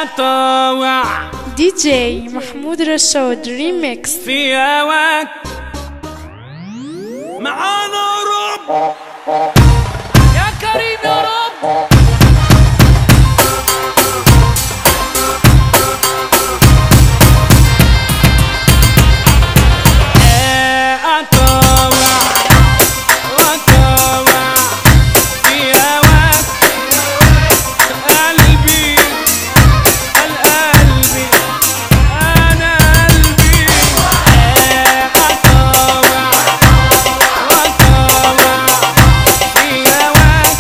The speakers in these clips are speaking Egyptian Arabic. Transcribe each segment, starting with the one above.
أطاوع دي جي محمود رشاد ريميكس في هواك معانا رب يا كريم يا رب أطاوع وأطاوع في هواك قلبي القلبي أنا قلبي أطاوع وأطاوع في هواك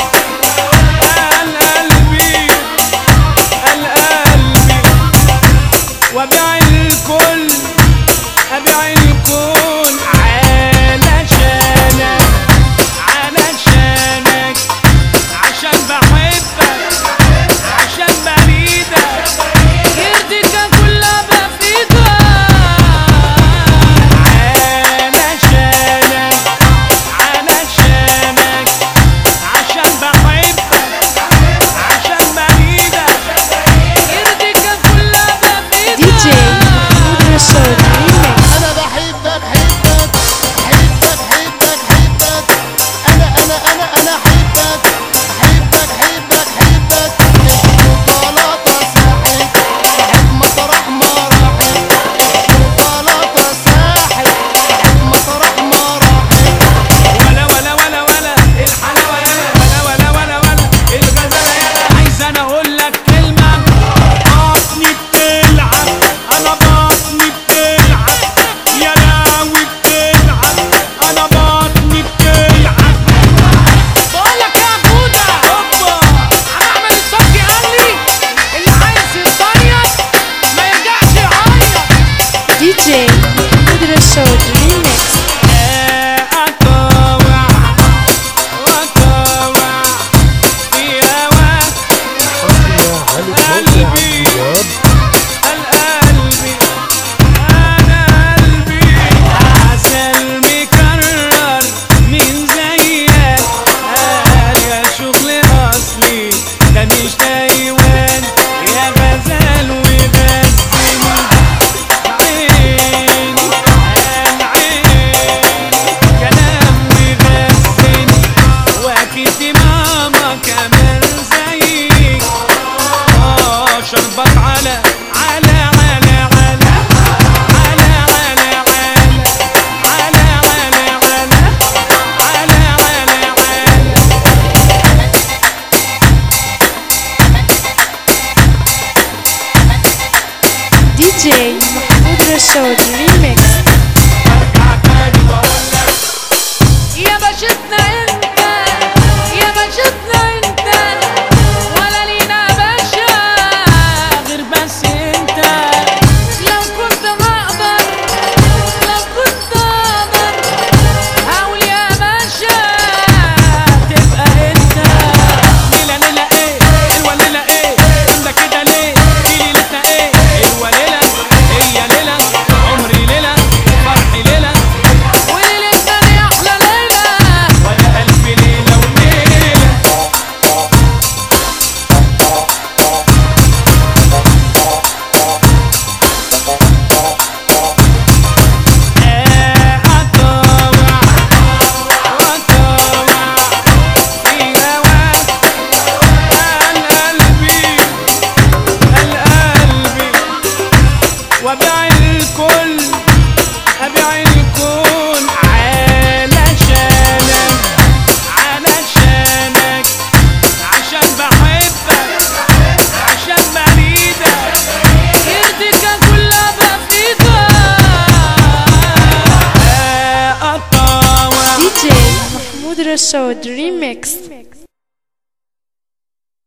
القلبي القلبي وأبيع الكل أبيع الكون علشانك علشانك عشان بحبك عشان بريدك يرضيك كلها بفيدك علشانك علشانك عشان بحبك عشان بريدك يرضيك كلها بفيدك دي جي محمود رشاد ريميكس انا بحبك حبك حبك حبك حبك انا انا انا انا حبك حبك حبك حبك الشوكولاتة ساحل صاحب مطرح ما راحت الشوكولاتة ساحل صاحب مطرح ما راحت ولا ولا ولا ولا الحلاوه يلا ولا ولا ولا ولا الغزاله يلا عايز انا اقول لك كلمه بطني بتلعب انا بطني بتلعب يا لاوي بتلعب انا بطني بتلعب بقول لك يا بودا هوبا هنعمل الصوت قال لي اللي عايز يصيط ما يرجعش يعيط دي جي محمود رشاد ريميكس أطاوع وأطاوع في هواك قلبي القلبي أنا قلبي عسل مكرر من زيك قال يا شغل أصلي ده مش تايوان يا غزال وغزني عيني العين كلام وغزني واكيد ماما كمان زيك اه شربت على على على على على على على على على على على على على دي جي محمود رشاد ريميكس يا باشتنا انت يا باشتنا انت ولا لينا باشا غير بس انت لو كنت هقدر لو كنت اقدر حاول يا باشا تبقى انت ليلة ليلة ايه حلوة ليلة ايه انت كده ليه دي ليلتنا ايه حلوة ليلة هي ليلة عمري ليلة فرحي ليلة وليلتنا دي احلى ليلة وانا قلبي ليلة وليلة أطاوع وأطاوع في هواك القلبي القلبي وأبيع الكل أبيع الكون علشانك علشانك عشان بحبك عشان بريدك يرضيك كلها بفيدك أطاوع دي جي محمود رشاد ريميكس